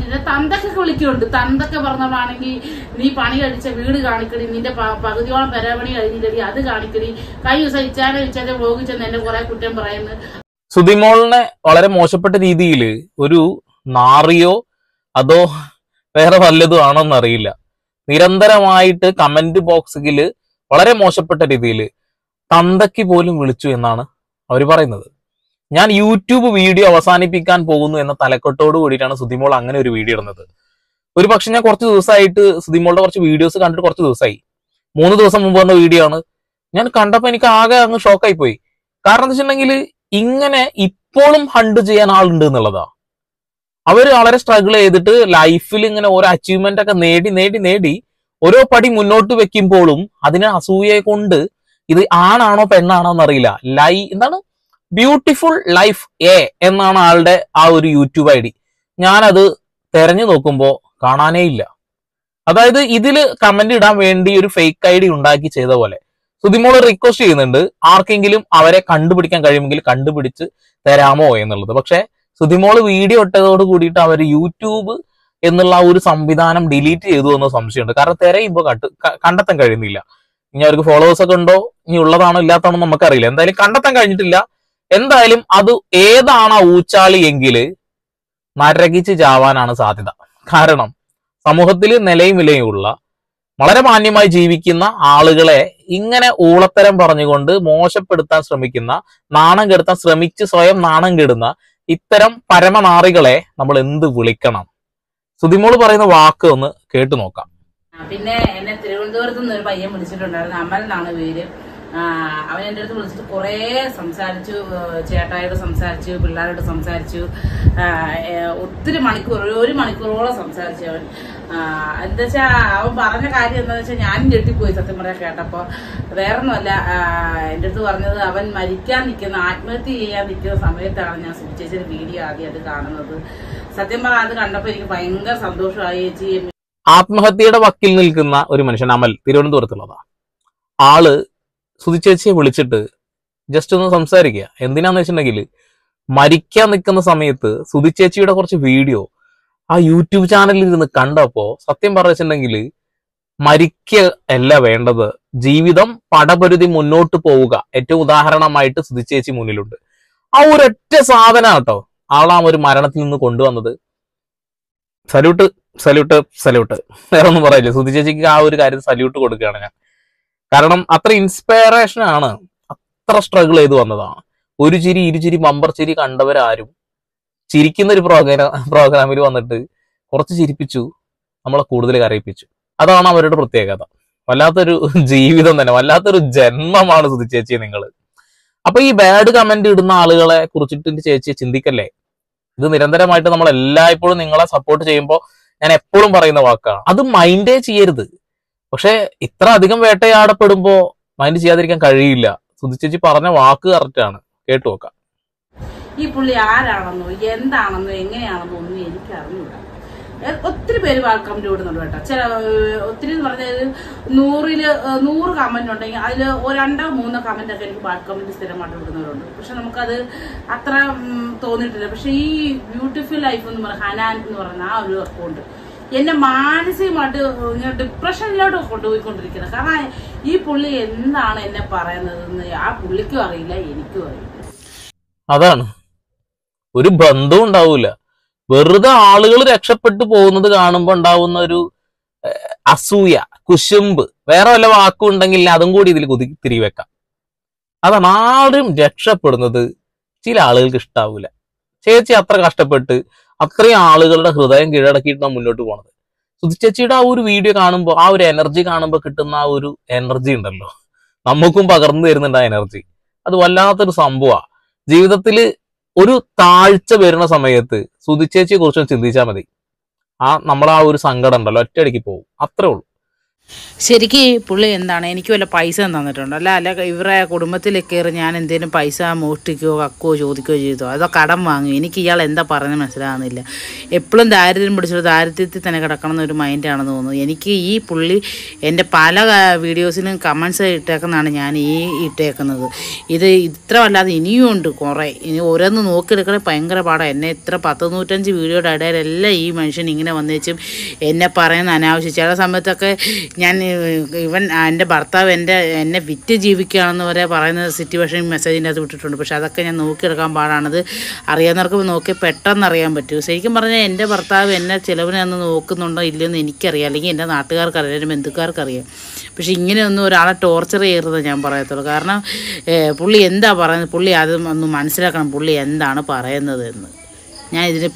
നിന്റെ തന്തൊക്കെ വിളിക്കുന്നുണ്ട് തന്തൊക്കെ പറഞ്ഞോളാണെങ്കിൽ നീ പണി കഴിച്ച വീട് കാണിക്കടി നിന്റെ പ- പകുതിയോളം പെരപണി കഴിഞ്ഞില്ലടി അത് കാണിക്കടി കഴിഞ്ഞ ദിവസം ഇച്ചാനെ ഇച്ചാന്റെ വ്ലോഗ് ചെന്ന് എന്നെ കുറെ കുറ്റം പറയുന്നു സുതിമോളിനെ വളരെ മോശപ്പെട്ട രീതിയിൽ ഒരു നാറിയോ അതോ വേറെ വല്ലതും ആണോന്ന് അറിയില്ല നിരന്തരമായിട്ട് കമന്റ് ബോക്സിൽ വളരെ മോശപ്പെട്ട രീതിയിൽ തന്തയ്ക്ക് പോലും വിളിച്ചു എന്നാണ് അവർ പറയുന്നത് ഞാൻ യൂട്യൂബ് വീഡിയോ അവസാനിപ്പിക്കാൻ പോകുന്നു എന്ന തലക്കെട്ടോട് കൂടിയിട്ടാണ് സുതിമോൾ അങ്ങനെ ഒരു വീഡിയോ ഇടുന്നത് ഒരു പക്ഷെ ഞാൻ കുറച്ച് ദിവസമായിട്ട് സുതിമോളുടെ കുറച്ച് വീഡിയോസ് കണ്ടിട്ട് കുറച്ച് ദിവസമായി മൂന്ന് ദിവസം മുമ്പ് വന്ന വീഡിയോ ആണ് ഞാൻ കണ്ടപ്പോൾ എനിക്ക് ആകെ അങ്ങ് ഷോക്കായി പോയി കാരണം എന്താ വെച്ചിട്ടുണ്ടെങ്കിൽ ഇങ്ങനെ ഇപ്പോഴും ഹണ്ട് ചെയ്യാൻ ആളുണ്ട് എന്നുള്ളതാ അവര് വളരെ സ്ട്രഗിൾ ചെയ്തിട്ട് ലൈഫിൽ ഇങ്ങനെ ഓരോ അച്ചീവ്മെന്റ് ഒക്കെ നേടി നേടി നേടി ഓരോ പടി മുന്നോട്ട് വെക്കുമ്പോഴും അതിനെ അസൂയയെ കൊണ്ട് ഇത് ആണാണോ പെണ്ണാണോ എന്നറിയില്ല ലൈ എന്താണ് ബ്യൂട്ടിഫുൾ ലൈഫ് എ എന്നാണ് ആളുടെ ആ ഒരു യൂട്യൂബ് ഐ ഡി ഞാനത് തെരഞ്ഞു നോക്കുമ്പോൾ കാണാനേ ഇല്ല അതായത് ഇതിൽ കമന്റ് ഇടാൻ വേണ്ടി ഒരു ഫേക്ക് ഐ ഡി ഉണ്ടാക്കി ചെയ്ത പോലെ സുതിമോള് റിക്വസ്റ്റ് ചെയ്യുന്നുണ്ട് ആർക്കെങ്കിലും അവരെ കണ്ടുപിടിക്കാൻ കഴിയുമെങ്കിൽ കണ്ടുപിടിച്ച് തരാമോ എന്നുള്ളത് പക്ഷെ സുതിമോള് വീഡിയോ ഇട്ടതോട് കൂടിയിട്ട് അവർ യൂട്യൂബ് എന്നുള്ള ആ ഒരു സംവിധാനം ഡിലീറ്റ് ചെയ്തു എന്ന സംശയമുണ്ട് കാരണം തിരയുമ്പോൾ കട്ട് ക- കണ്ടെത്താൻ കഴിയുന്നില്ല ഇനി അവർക്ക് ഫോളോവേഴ്സ് ഒക്കെ ഉണ്ടോ ഇനി ഉള്ളതാണോ ഇല്ലാത്തതാണോ നമുക്കറിയില്ല എന്തായാലും കണ്ടെത്താൻ കഴിഞ്ഞിട്ടില്ല എന്തായാലും അത് ഏതാണ് ആ ഊച്ചാളി എങ്കിൽ നരകിച്ച് ചാവാനാണ് സാധ്യത കാരണം സമൂഹത്തിൽ നിലയും വിലയും ഉള്ള വളരെ മാന്യമായി ജീവിക്കുന്ന ആളുകളെ ഇങ്ങനെ ഊളത്തരം പറഞ്ഞുകൊണ്ട് മോശപ്പെടുത്താൻ ശ്രമിക്കുന്ന നാണം കെടുത്താൻ ശ്രമിച്ച് സ്വയം നാണം കെടുന്ന ഇത്തരം പരമനാറികളെ നമ്മൾ എന്ത് വിളിക്കണം സുതിമോള് പറയുന്ന വാക്ക് ഒന്ന് കേട്ടു നോക്കാം ആ, പിന്നെ എന്നെ തിരുവനന്തപുരത്ത് നിന്ന് ഒരു പയ്യൻ വിളിച്ചിട്ടുണ്ടായിരുന്നു അമൽ എന്നാണ് പേര് ആ, അവൻ എൻ്റെ അടുത്ത് വിളിച്ചിട്ട് കുറേ സംസാരിച്ചു ഏ, ചേട്ടായോട് സംസാരിച്ചു പിള്ളേരോട് സംസാരിച്ചു ആ, ഏ, ഒത്തിരി മണിക്കൂർ ഒരു- ഒരു മണിക്കൂറോളം സംസാരിച്ചു അവൻ ആ, എന്താ വെച്ചാ അവൻ പറഞ്ഞ കാര്യം എന്താന്ന് വെച്ചാൽ ഞാനും ഞെട്ടിപ്പോയി സത്യം പറയാൻ കേട്ടപ്പോ വേറൊന്നുമല്ല ആ, എൻ്റെ അടുത്ത് പറഞ്ഞത് അവൻ മരിക്കാൻ നിൽക്കുന്ന ആത്മഹത്യ ചെയ്യാൻ നിൽക്കുന്ന സമയത്താണ് ഞാൻ സുചേച്ചിയുടെ വീഡിയോ ആദ്യം അത് കാണുന്നത് സത്യം പറഞ്ഞാൽ അത് കണ്ടപ്പോൾ എനിക്ക് ഭയങ്കര സന്തോഷമായി ചേച്ചി ആത്മഹത്യയുടെ വക്കിൽ നിൽക്കുന്ന ഒരു മനുഷ്യൻ അമൽ തിരുവനന്തപുരത്തുള്ളതാ ആള് സുതിച്ചേച്ചിയെ വിളിച്ചിട്ട് ജസ്റ്റ് ഒന്ന് സംസാരിക്കുക എന്തിനാന്ന് വെച്ചിട്ടുണ്ടെങ്കിൽ മരിക്കാൻ നിൽക്കുന്ന സമയത്ത് സുതിച്ചേച്ചിയുടെ കുറച്ച് വീഡിയോ ആ യൂട്യൂബ് ചാനലിൽ ഇരുന്ന് കണ്ടപ്പോ സത്യം പറഞ്ഞിട്ടുണ്ടെങ്കിൽ മരിക്ക അല്ല വേണ്ടത് ജീവിതം പടപരുതി മുന്നോട്ട് പോവുക ഏറ്റവും ഉദാഹരണമായിട്ട് സുതിച്ചേച്ചി മുന്നിലുണ്ട് ആ ഒരൊറ്റ സാധനം കേട്ടോ ആളാ ഒരു മരണത്തിൽ നിന്ന് കൊണ്ടുവന്നത് സല്യൂട്ട് സല്യൂട്ട് സല്യൂട്ട് വേറെ ഒന്നും പറയില്ല സുധി ചേച്ചിക്ക് ആ ഒരു കാര്യം സല്യൂട്ട് കൊടുക്കുകയാണ് ഞാൻ കാരണം അത്ര ഇൻസ്പയറേഷൻ ആണ് അത്ര സ്ട്രഗിൾ ചെയ്ത് വന്നതാണ് ഒരു ചിരി ഇരുചിരി ബമ്പർ ചിരി കണ്ടവരാരും ചിരിക്കുന്ന ഒരു പ്രോഗ്രാം പ്രോഗ്രാമിൽ വന്നിട്ട് കുറച്ച് ചിരിപ്പിച്ചു നമ്മളെ കൂടുതൽ കരയിപ്പിച്ചു അതാണ് അവരുടെ പ്രത്യേകത വല്ലാത്തൊരു ജീവിതം തന്നെ വല്ലാത്തൊരു ജന്മമാണ് സുധി ചേച്ചി നിങ്ങൾ അപ്പൊ ഈ ബാഡ് കമന്റ് ഇടുന്ന ആളുകളെ കുറിച്ചിട്ട് എന്റെ ചേച്ചിയെ ചിന്തിക്കല്ലേ ഇത് നിരന്തരമായിട്ട് നമ്മൾ എല്ലായ്പ്പോഴും നിങ്ങളെ സപ്പോർട്ട് ചെയ്യുമ്പോൾ ഞാൻ എപ്പോഴും പറയുന്ന വാക്കാണ് അത് മൈൻഡേ ചെയ്യരുത് പക്ഷെ ഇത്ര അധികം വേട്ടയാടപ്പെടുമ്പോ മൈൻഡ് ചെയ്യാതിരിക്കാൻ കഴിയില്ല സുധി ചേച്ചി പറഞ്ഞ വാക്ക് കറക്റ്റ് ആണ് കേട്ടു നോക്കാം ഈ പുള്ളി ആരാണെന്നോ എന്താണെന്നോ എങ്ങനെയാണെന്നോ ഒന്നും എനിക്ക് അറിഞ്ഞൂടാ എ- ഒത്തിരി പേര് കമന്റ് വിടുന്നുണ്ട് കേട്ടോ ചില ഏഹ്, ഒത്തിരി എന്ന് പറഞ്ഞാൽ നൂറില് ഏഹ്, നൂറ് കമന്റ് ഉണ്ടെങ്കിൽ അതിൽ രണ്ടോ മൂന്നോ കമന്റ് ഒക്കെ എനിക്ക് ബാഡ് കമന്റ് സ്ഥിരമായിട്ട് വിടുന്നവരുണ്ട് പക്ഷെ നമുക്കത് അത്ര ഉം, തോന്നിയിട്ടില്ല പക്ഷെ ഈ ബ്യൂട്ടിഫുൾ ലൈഫ് എന്ന് പറയുന്ന ഹനാൻ എന്ന് പറയുന്ന ആ ഒരു അക്കൗണ്ട് എന്നെ മാനസികമായിട്ട് ഇങ്ങനെ ഡിപ്രഷനിലോട്ട് കൊണ്ടുപോയിക്കൊണ്ടിരിക്കുന്നത് കാരണം ഈ പുള്ളി എന്താണ് എന്നെ പറയുന്നതെന്ന് ആ പുള്ളിക്കും അറിയില്ല എനിക്കും അറിയില്ല അതാണ് ഒരു ബന്ധവും ഉണ്ടാവൂല വെറുതെ ആളുകൾ രക്ഷപ്പെട്ടു പോകുന്നത് കാണുമ്പോൾ ഉണ്ടാവുന്ന ഒരു ഏഹ്, അസൂയ കുശുമ്പ് വേറെ വല്ല വാക്കും ഉണ്ടെങ്കിൽ അതും കൂടി ഇതിൽ കുതി തിരിവെക്കാം അതാണ് ആരും രക്ഷപ്പെടുന്നത് ചില ആളുകൾക്ക് ഇഷ്ടാവൂല ചേച്ചി അത്ര കഷ്ടപ്പെട്ട് അത്രയും ആളുകളുടെ ഹൃദയം കീഴടക്കിയിട്ടാണ് മുന്നോട്ട് പോണത് സുധിച്ചേച്ചിയുടെ ആ ഒരു വീഡിയോ കാണുമ്പോൾ ആ ഒരു എനർജി കാണുമ്പോൾ കിട്ടുന്ന ആ ഒരു എനർജി ഉണ്ടല്ലോ നമുക്കും പകർന്നു തരുന്നുണ്ട് ആ എനർജി അത് വല്ലാത്തൊരു സംഭവമാണ് ജീവിതത്തിൽ ഒരു താഴ്ച വരുന്ന സമയത്ത് സുധിച്ചേച്ചിയെ കുറിച്ച് ചിന്തിച്ചാൽ മതി ആ നമ്മളെ ആ ഒരു സങ്കടം ഉണ്ടല്ലോ ഒറ്റയടിക്ക് പോകും അത്രേ ഉള്ളൂ ശരിക്ക് പുള്ളി എന്താണ് എനിക്ക് വല്ല പൈസ തന്നിട്ടുണ്ടോ അല്ല അല്ല ഇവരെ കുടുംബത്തിൽ കയറി ഞാൻ എന്തെങ്കിലും പൈസ മോഷ്ടിക്കുകയോ കക്കുകയോ ചോദിക്കുകയോ ചെയ്തോ അതോ കടം വാങ്ങി എനിക്ക് ഇയാൾ എന്താ പറയുന്നത് മനസ്സിലാകുന്നില്ല എപ്പോഴും ദാരിദ്ര്യം പിടിച്ചൊരു ദാരിദ്ര്യത്തിൽ തന്നെ കിടക്കണം എന്നൊരു മൈൻഡാണെന്ന് തോന്നുന്നു എനിക്ക് ഈ പുള്ളി എൻ്റെ പല ക- വീഡിയോസിലും കമൻസ് ഇട്ടേക്കുന്നതാണ് ഞാൻ ഈ ഇട്ടേക്കുന്നത് ഇത് ഇത്ര അല്ലാതെ ഇനിയും ഉണ്ട് കുറേ ഇനി ഓരോന്ന് നോക്കിയെടുക്കണേ ഭയങ്കര പാടാണ് എന്നെ ഇത്ര പത്ത് നൂറ്റഞ്ച് വീഡിയോയുടെ ഇടയിലെല്ലാം ഈ മനുഷ്യൻ ഇങ്ങനെ വന്നേച്ചും എന്നെ പറയുന്ന അനാവശ്യം ചില സമയത്തൊക്കെ ഞാൻ ഇവൻ എൻ്റെ ഭർത്താവ് എൻ്റെ എന്നെ വിറ്റ് ജീവിക്കുകയാണെന്ന് വരെ പറയുന്ന സിറ്റുവേഷൻ മെസ്സേജിൻ്റെ അകത്ത് വിട്ടിട്ടുണ്ട് പക്ഷെ അതൊക്കെ ഞാൻ നോക്കിയെടുക്കാൻ പാടാണത് അറിയാവുന്നവർക്ക് നോക്കി പെട്ടെന്ന് അറിയാൻ പറ്റും ശരിക്കും പറഞ്ഞാൽ എൻ്റെ ഭർത്താവ് എന്നെ ചിലവിനെ അന്ന് നോക്കുന്നുണ്ടോ ഇല്ലയെന്ന് എനിക്കറിയാം അല്ലെങ്കിൽ എൻ്റെ നാട്ടുകാർക്ക് അറിയാം എൻ്റെ ബന്ധുക്കാർക്കറിയാം പക്ഷെ ഇങ്ങനെയൊന്നും ഒരാളെ ടോർച്ചർ ചെയ്യരുത് ഞാൻ പറയത്തുള്ളൂ കാരണം ഏഹ്, പുള്ളി എന്താ പറയുന്നത് പുള്ളി അത് ഒന്ന് മനസ്സിലാക്കണം പുള്ളി എന്താണ് പറയുന്നത് എന്ന് ഞാൻ ഇതിന്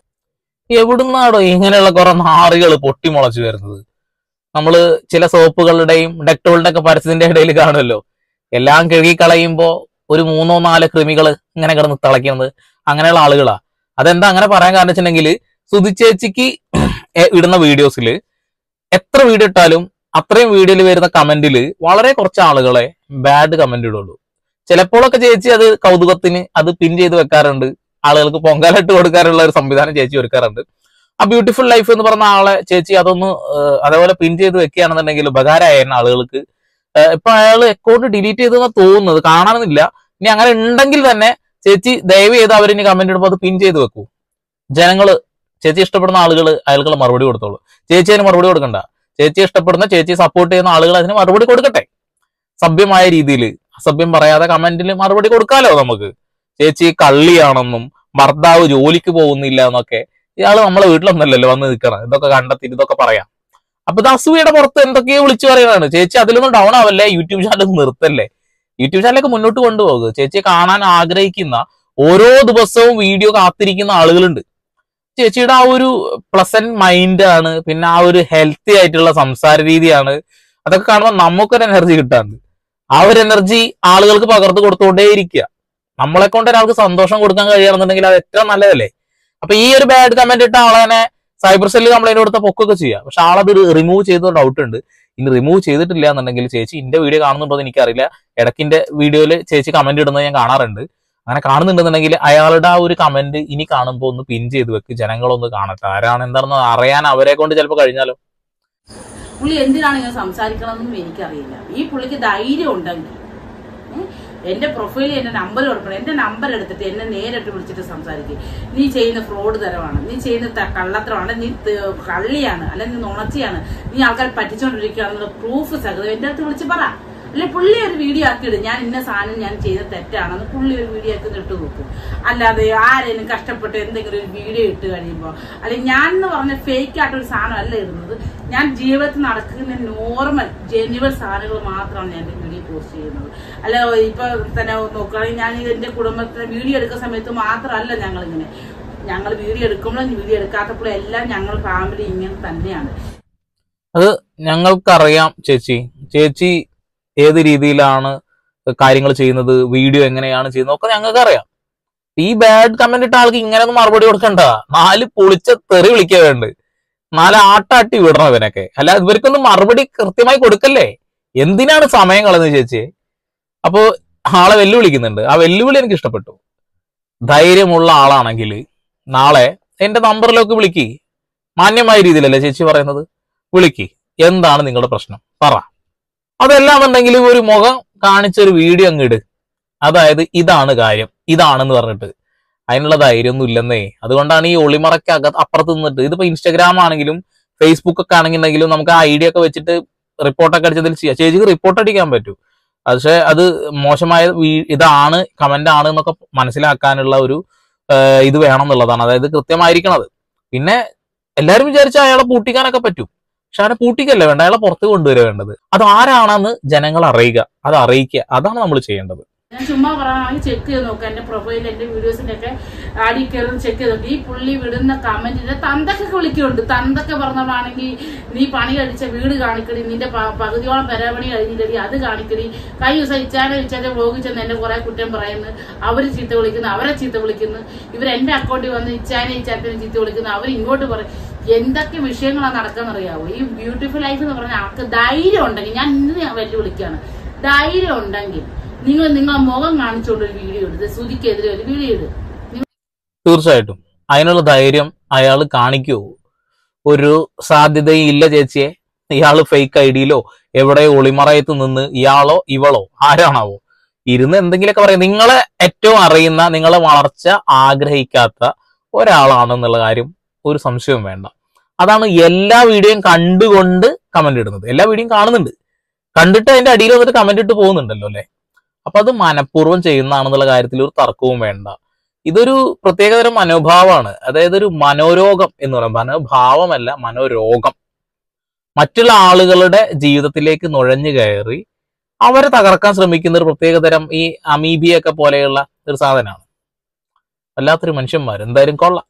എവിടുന്നാടോ ഇങ്ങനെയുള്ള കുറെ നാറുകൾ പൊട്ടിമുളച്ചു വരുന്നത് നമ്മള് ചില സോപ്പുകളുടെയും ഡെക്ടോളിന്റെ ഒക്കെ പരസ്യത്തിന്റെ ഇടയിൽ കാണുമല്ലോ എല്ലാം കഴുകി കളയുമ്പോ ഒരു മൂന്നോ നാലോ കൃമികൾ ഇങ്ങനെ കിടന്ന് തിളയ്ക്കുന്നത് അങ്ങനെയുള്ള ആളുകളാ അതെന്താ അങ്ങനെ പറയാൻ കാരണം വെച്ചിട്ടുണ്ടെങ്കിൽ സുധിച്ചേച്ചിക്ക് ഇടുന്ന വീഡിയോസിൽ എത്ര വീഡിയോ ഇട്ടാലും അത്രയും വീഡിയോയിൽ വരുന്ന കമന്റിൽ വളരെ കുറച്ച് ആളുകളെ ബാഡ് കമന്റ് ഇടുള്ളൂ ചിലപ്പോഴൊക്കെ ചേച്ചി അത് കൗതുകത്തിന് അത് പിൻ ചെയ്ത് വെക്കാറുണ്ട് ആളുകൾക്ക് പൊങ്കാലിട്ട് കൊടുക്കാനുള്ള ഒരു സംവിധാനം ചേച്ചി ഒരുക്കാറുണ്ട് ആ ബ്യൂട്ടിഫുൾ ലൈഫ് എന്ന് പറഞ്ഞ ആളെ ചേച്ചി അതൊന്ന് ഏഹ്, അതേപോലെ പിൻ ചെയ്ത് വെക്കുകയാണെന്നുണ്ടെങ്കിൽ ഉപകാരമായിരുന്നു ആളുകൾക്ക് ഏഹ്, ഇപ്പൊ അയാൾ അക്കൗണ്ട് ഡിലീറ്റ് ചെയ്തെന്ന് തോന്നുന്നത് കാണാനൊന്നുമില്ല ഇനി അങ്ങനെ ഉണ്ടെങ്കിൽ തന്നെ ചേച്ചി ദയവ് ചെയ്ത് അവരിനി കമന്റ് ഇടുമ്പോൾ അത് പിൻ ചെയ്ത് വെക്കൂ ജനങ്ങള് ചേച്ചി ഇഷ്ടപ്പെടുന്ന ആളുകൾ അയാൾക്ക് മറുപടി കൊടുത്തോളൂ ചേച്ചി അതിന് മറുപടി കൊടുക്കണ്ട ചേച്ചി ഇഷ്ടപ്പെടുന്ന ചേച്ചി സപ്പോർട്ട് ചെയ്യുന്ന ആളുകൾ അതിന് മറുപടി കൊടുക്കട്ടെ സഭ്യമായ രീതിയിൽ അസഭ്യം പറയാതെ കമന്റിൽ മറുപടി കൊടുക്കാലോ നമുക്ക് ചേച്ചി കള്ളിയാണെന്നും ഭർത്താവ് ജോലിക്ക് പോകുന്നില്ല എന്നൊക്കെ ഇയാള് നമ്മളെ വീട്ടിലൊന്നല്ലല്ലോ വന്ന് നിൽക്കണം ഇതൊക്കെ കണ്ടെത്തിയിട്ട് ഇതൊക്കെ പറയാം അപ്പൊ ഇത് അസൂയയുടെ പുറത്ത് എന്തൊക്കെയോ വിളിച്ചു പറയുന്നതാണ് ചേച്ചി അതിലൊന്നും ഡൗൺ ആവല്ലേ യൂട്യൂബ് ചാനൽ നിർത്തല്ലേ യൂട്യൂബ് ചാനലൊക്കെ മുന്നോട്ട് കൊണ്ടുപോകുക ചേച്ചിയെ കാണാൻ ആഗ്രഹിക്കുന്ന ഓരോ ദിവസവും വീഡിയോ കാത്തിരിക്കുന്ന ആളുകളുണ്ട് ചേച്ചിയുടെ ആ ഒരു പ്ലസന്റ് മൈൻഡാണ് പിന്നെ ആ ഒരു ഹെൽത്തി ആയിട്ടുള്ള സംസാര രീതിയാണ് അതൊക്കെ കാണുമ്പോൾ നമുക്കൊരു എനർജി കിട്ടാറുണ്ട് ആ ഒരു എനർജി ആളുകൾക്ക് പകർന്നു കൊടുത്തുകൊണ്ടേയിരിക്കുക നമ്മളെ കൊണ്ട് ഒരാൾക്ക് സന്തോഷം കൊടുക്കാൻ കഴിയുകയാണെന്നുണ്ടെങ്കിൽ അത് ഏറ്റവും നല്ലതല്ലേ അപ്പൊ ഈ ഒരു ബാഡ് കമന്റ് ഇട്ട ആളെ സൈബർ സെല്ല് കംപ്ലൈന്റ് കൊടുത്ത പൊക്കൊക്കെ ചെയ്യാം പക്ഷെ ആളത് റിമൂവ് ചെയ്ത ഡൗട്ട് ഉണ്ട് ഇനി റിമൂവ് ചെയ്തിട്ടില്ല എന്നുണ്ടെങ്കിൽ ചേച്ചി ഇന്റെ വീഡിയോ കാണുന്നുണ്ടോ എന്ന് എനിക്കറിയില്ല ഇടയ്ക്കിന്റെ വീഡിയോയിൽ ചേച്ചി കമന്റ് ഇടുന്നത് ഞാൻ കാണാറുണ്ട് അങ്ങനെ കാണുന്നുണ്ടെന്നുണ്ടെങ്കിൽ അയാളുടെ ആ ഒരു കമന്റ് ഇനി കാണുമ്പോൾ ഒന്ന് പിൻ ചെയ്ത് വെക്ക് ജനങ്ങളൊന്ന് കാണട്ടെ ആരാണ് എന്താണെന്ന് അറിയാൻ അവരെ കൊണ്ട് ചിലപ്പോൾ കഴിഞ്ഞാലോ പുള്ളി എന്തിനാണ് ഇങ്ങനെ സംസാരിക്കണമെന്നും എനിക്കറിയില്ല ഈ പുള്ളിക്ക് ധൈര്യം ഉണ്ടെങ്കിൽ ഉം, എന്റെ പ്രൊഫൈലിൽ എന്റെ നമ്പർ കൊടുക്കണം എന്റെ നമ്പർ എടുത്തിട്ട് എന്നെ നേരിട്ട് വിളിച്ചിട്ട് സംസാരിക്കും നീ ചെയ്യുന്ന ഫ്രോഡ് തരമാണ് നീ ചെയ്യുന്ന ത- കള്ളത്തരമാണ് നീ ത- കള്ളിയാണ് അല്ലെങ്കിൽ നീ നുണച്ചിയാണ് നീ ആൾക്കാരെ പറ്റിച്ചുകൊണ്ടിരിക്കുകയാണെന്നുള്ള പ്രൂഫ് സഹിതം എന്റെ അടുത്ത് വിളിച്ച് പറ അല്ലെ പുള്ളി ഒരു വീഡിയോ ആക്കി ഇടും ഞാൻ ഇന്ന സാധനം ഞാൻ ചെയ്ത തെറ്റാണെന്ന് പുള്ളി ഒരു വീഡിയോ ആക്കി ഇട്ട് നോക്കും അല്ലാതെ ആരെങ്കിലും കഷ്ടപ്പെട്ട് എന്തെങ്കിലും ഒരു വീഡിയോ ഇട്ട് കഴിയുമ്പോൾ അല്ലെങ്കിൽ ഞാൻ എന്ന് പറഞ്ഞ ഫേക്ക് ആയിട്ട് ഒരു സാധനം അല്ല ഇടുന്നത് ഞാൻ ജീവിതത്തിൽ നടക്കുന്ന നോർമൽ ജെന്യുവൽ സാധനങ്ങൾ മാത്രമാണ് ഞാൻ എന്റെ വീഡിയോ പോസ്റ്റ് ചെയ്യുന്നത് അല്ല ഇപ്പൊ തന്നെ നോക്കുകയാണെങ്കിൽ ഞാൻ എന്റെ കുടുംബത്തിന് വീഡിയോ എടുക്കുന്ന സമയത്ത് മാത്രമല്ല ഞങ്ങൾ ഇങ്ങനെ ഞങ്ങൾ വീഡിയോ എടുക്കുമ്പോഴും വീഡിയോ എടുക്കാത്തപ്പോഴും എല്ലാം ഞങ്ങൾ ഫാമിലി ഇങ്ങനെ തന്നെയാണ് ഞങ്ങൾക്കറിയാം ചേച്ചി ചേച്ചി ഏത് രീതിയിലാണ് കാര്യങ്ങൾ ചെയ്യുന്നത് വീഡിയോ എങ്ങനെയാണ് ചെയ്യുന്നത് ഒക്കെ ഞങ്ങൾക്ക് അറിയാം ഈ ബാഡ് കമന്റ് ഇട്ട ആൾക്ക് ഇങ്ങനെയൊന്നും മറുപടി കൊടുക്കണ്ട നാല് പൊളിച്ച തെറി വിളിക്കുക വേണ്ട നാല് ആട്ടാട്ടി വിടണം ഇവനൊക്കെ അല്ല ഇവർക്കൊന്നും മറുപടി കൃത്യമായി കൊടുക്കല്ലേ എന്തിനാണ് സമയം കളഞ്ഞത് ചേച്ചി അപ്പോ ആളെ വെല്ലുവിളിക്കുന്നുണ്ട് ആ വെല്ലുവിളി എനിക്ക് ഇഷ്ടപ്പെട്ടു ധൈര്യമുള്ള ആളാണെങ്കിൽ നാളെ എന്റെ നമ്പറിലൊക്കെ വിളിക്ക് മാന്യമായ രീതിയിലല്ലേ ചേച്ചി പറയുന്നത് വിളിക്ക് എന്താണ് നിങ്ങളുടെ പ്രശ്നം പറ അതെല്ലാം ഉണ്ടെങ്കിൽ ഒരു മുഖം കാണിച്ച ഒരു വീഡിയോ അങ്ങ് ഇട് അതായത് ഇതാണ് കാര്യം ഇതാണെന്ന് പറഞ്ഞിട്ട് അതിനുള്ള ധൈര്യമൊന്നും ഇല്ലെന്നേ അതുകൊണ്ടാണ് ഈ ഒളിമറയ്ക്ക് അകത്ത് അപ്പുറത്ത് നിന്നിട്ട് ഇതിപ്പോ ഇൻസ്റ്റാഗ്രാം ആണെങ്കിലും ഫേസ്ബുക്ക് ഒക്കെ ആണെന്നുണ്ടെങ്കിലും നമുക്ക് ആ ഐഡിയ ഒക്കെ വെച്ചിട്ട് റിപ്പോർട്ടൊക്കെ അടിച്ചതിൽ ചെയ്യാം ചേച്ചിക്ക് റിപ്പോർട്ട് അടിക്കാൻ പറ്റൂ പക്ഷെ അത് മോശമായ വീ- ഇതാണ് കമന്റ് ആണ് എന്നൊക്കെ മനസ്സിലാക്കാനുള്ള ഒരു ആ, ഇത് വേണം എന്നുള്ളതാണ് അതായത് കൃത്യമായിരിക്കണത് പിന്നെ എല്ലാവരും വിചാരിച്ച അയാളെ പൂട്ടിക്കാനൊക്കെ പറ്റും പക്ഷെ അയാളെ പൂട്ടിക്കല്ലേ വേണ്ട അയാളെ പുറത്ത് കൊണ്ടുവരിക വേണ്ടത് അത് ആരാണെന്ന് ജനങ്ങൾ അറിയുക അത് അറിയിക്കുക അതാണ് നമ്മൾ ചെയ്യേണ്ടത് ഞാൻ ചുമ്മാ പറയുകയാണെങ്കിൽ ചെക്ക് ചെയ്ത് നോക്കാം എന്റെ പ്രൊഫൈൽ എന്റെ വീഡിയോസിന്റെ ഒക്കെ ആടി കയറി ചെക്ക് ചെയ്ത് നോക്കി ഈ പുള്ളി വിടുന്ന കമന്റിന്റെ തന്തൊക്കെ വിളിക്കുന്നുണ്ട് തന്തൊക്കെ പറഞ്ഞവളാണെങ്കിൽ നീ പണി കഴിച്ച വീട് കാണിക്കടി നിന്റെ പ- പകുതിയോളം പെരപണി കഴിഞ്ഞില്ലടി അത് കാണിക്കടി കഴിഞ്ഞ ദിവസം ഇച്ചാനെ ഇച്ചാന്റെ വ്ലോഗിൽ ചെന്ന് എന്നെ കുറെ കുറ്റം പറയുന്നു അവര് ചീത്ത വിളിക്കുന്നു അവരെ ചീത്ത വിളിക്കുന്നു ഇവർ എന്റെ അക്കൗണ്ടിൽ വന്ന് ഇച്ചാനെ ഇച്ചാത്തിനെ ചീത്ത വിളിക്കുന്നു അവർ ഇങ്ങോട്ട് പറയും എന്തൊക്കെ വിഷയങ്ങളാണ് നടക്കാന്നറിയാവോ ഈ ബ്യൂട്ടിഫുൾ ലൈഫ് എന്ന് പറഞ്ഞാൽ ആൾക്ക് ധൈര്യം ഉണ്ടെങ്കിൽ ഞാൻ ഇന്ന് ഞാൻ വെല്ലുവിളിക്കുകയാണ് ധൈര്യം ഉണ്ടെങ്കിൽ നിങ്ങൾ നിങ്ങളെ മുഖം കാണിച്ചുകൊണ്ട് ഒരു വീഡിയോ എടുത്ത് ശ്രുതിക്കെതിരെ ഒരു വീഡിയോ ഇട് തീർച്ചയായിട്ടും അതിനുള്ള ധൈര്യം അയാൾ കാണിക്കുമോ ഒരു സാധ്യതയും ഇല്ല ചേച്ചിയെ ഇയാള് ഫേക്ക് ഐ ഡിയിലോ എവിടെ ഒളിമറയത്ത് നിന്ന് ഇയാളോ ഇവളോ ആരാണാവോ ഇരുന്ന് എന്തെങ്കിലുമൊക്കെ പറയാം നിങ്ങളെ ഏറ്റവും അറിയുന്ന നിങ്ങളെ വളർച്ച ആഗ്രഹിക്കാത്ത ഒരാളാണെന്നുള്ള കാര്യം ഒരു സംശയവും വേണ്ട അതാണ് എല്ലാ വീഡിയോയും കണ്ടുകൊണ്ട് കമന്റ് ഇടുന്നത് എല്ലാ വീഡിയോയും കാണുന്നുണ്ട് കണ്ടിട്ട് അതിന്റെ അടിയിൽ വന്നിട്ട് കമന്റ് ഇട്ട് പോകുന്നുണ്ടല്ലോ അല്ലെ അപ്പൊ അത് മനഃപൂർവ്വം ചെയ്യുന്നതാണെന്നുള്ള കാര്യത്തിൽ ഒരു തർക്കവും വേണ്ട ഇതൊരു പ്രത്യേകതരം മനോഭാവമാണ് അതായത് ഒരു മനോരോഗം എന്ന് പറയാം മനോഭാവമല്ല മനോരോഗം മറ്റുള്ള ആളുകളുടെ ജീവിതത്തിലേക്ക് നുഴഞ്ഞു കയറി അവരെ തകർക്കാൻ ശ്രമിക്കുന്ന ഒരു പ്രത്യേകതരം ഈ അമീബിയൊക്കെ പോലെയുള്ള ഒരു സാധനമാണ് വല്ലാത്തൊരു മനുഷ്യന്മാർ എന്തായാലും കൊള്ളാം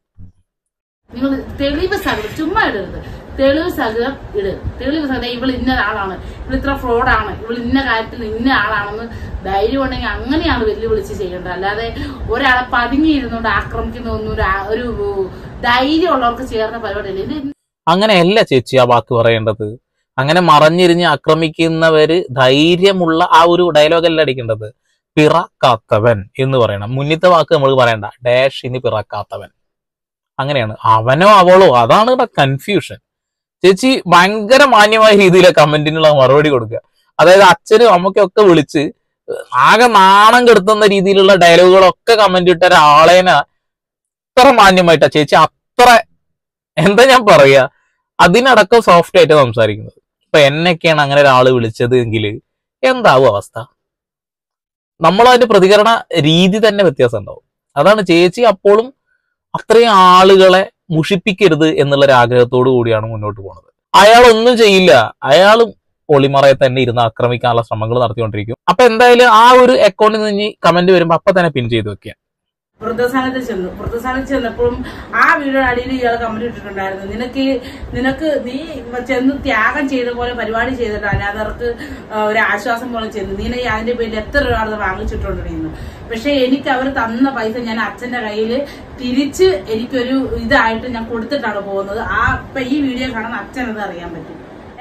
നിങ്ങൾ തെളിവ് സഹിതം ചുമ്മാ ഇടരുത് തെളിവ് സഹിതം ഇട് തെളിവ് സഹിതം ഇവൾ ഇന്ന ആളാണ് ഇവൾ ഇത്ര ഫ്രോഡാണ് ഇവൾ ഇന്ന കാര്യത്തിൽ ഇന്ന ആളാണെന്ന് ധൈര്യം ഉണ്ടെങ്കിൽ അങ്ങനെയാണ് വെല്ലുവിളിച്ച് ചെയ്യേണ്ടത് അല്ലാതെ ഒരാളെ പതുങ്ങിയിരുന്നുകൊണ്ട് ആക്രമിക്കുന്ന ഒന്നും ഒരു ആ- ഒരു ധൈര്യമുള്ളവർക്ക് ചേർന്ന പരിപാടിയല്ല ഇത് അങ്ങനെയല്ല ചേച്ചി ആ വാക്ക് പറയേണ്ടത് അങ്ങനെ മറഞ്ഞിരിഞ്ഞ് ആക്രമിക്കുന്നവര് ധൈര്യമുള്ള ആ ഒരു ഡയലോഗല്ല അടിക്കേണ്ടത് പിറക്കാത്തവൻ എന്ന് പറയണം മുന്നിത്തെ വാക്ക് നമ്മൾ പറയണ്ട ഡാഷ് ഇനി പിറക്കാത്തവൻ അങ്ങനെയാണ് അവനോ അവളോ അതാണ് ഇവിടെ കൺഫ്യൂഷൻ ചേച്ചി ഭയങ്കര മാന്യമായ രീതിയിലെ കമന്റിനുള്ള മറുപടി കൊടുക്കുക അതായത് അച്ഛനും അമ്മയ്ക്കും ഒക്കെ വിളിച്ച് ആകെ നാണം കെടുത്തുന്ന രീതിയിലുള്ള ഡയലോഗുകളൊക്കെ കമന്റ് ഇട്ട ഒരാളേന അത്ര മാന്യമായിട്ടാ ചേച്ചി അത്ര എന്താ ഞാൻ പറയാ അതിനടക്കം സോഫ്റ്റ് ആയിട്ട് സംസാരിക്കുന്നത് ഇപ്പൊ എന്നെയൊക്കെയാണ് അങ്ങനെ ഒരാൾ വിളിച്ചത് എങ്കിൽ എന്താവും അവസ്ഥ നമ്മൾ അതിന്റെ പ്രതികരണ രീതി തന്നെ വ്യത്യാസം ഉണ്ടാവും അതാണ് ചേച്ചി അപ്പോഴും അത്രയും ആളുകളെ മുഷിപ്പിക്കരുത് എന്നുള്ള ഒരു ആഗ്രഹത്തോടു കൂടിയാണ് മുന്നോട്ട് പോകുന്നത് അയാൾ ഒന്നും ചെയ്യില്ല അയാളും ഒളിമറയെ തന്നെ ഇരുന്ന് ആക്രമിക്കാനുള്ള ശ്രമങ്ങൾ നടത്തിക്കൊണ്ടിരിക്കും അപ്പൊ എന്തായാലും ആ ഒരു അക്കൗണ്ടിൽ നിന്ന് കമന്റ് വരുമ്പോ അപ്പൊ തന്നെ പിൻ ചെയ്ത് വെക്കുക വൃദ്ധസ്ഥാനത്ത് ചെന്നു വൃദ്ധസ്ഥാനത്ത് ചെന്നപ്പോഴും ആ വീഡിയോ അടിയിൽ ഇയാൾ കമന്റ് ഇട്ടിട്ടുണ്ടായിരുന്നു നിനക്ക് നിനക്ക് നീ ചെന്ന് ത്യാഗം ചെയ്ത പോലെ പരിപാടി ചെയ്തിട്ട് അനാഥർക്ക് ആ, ഒരു ആശ്വാസം പോലെ ചെന്നു നീ അതിന്റെ പേരിൽ എത്ര രൂപ അത് വാങ്ങിച്ചിട്ടുണ്ടിരുന്നു പക്ഷെ എനിക്ക് അവർ തന്ന പൈസ ഞാൻ അച്ഛന്റെ കയ്യിൽ തിരിച്ച് എനിക്കൊരു ഇതായിട്ട് ഞാൻ കൊടുത്തിട്ടാണ് പോകുന്നത് ആ ഇപ്പൊ ഈ വീഡിയോ കാണുന്ന അച്ഛൻ അത് അറിയാൻ പറ്റും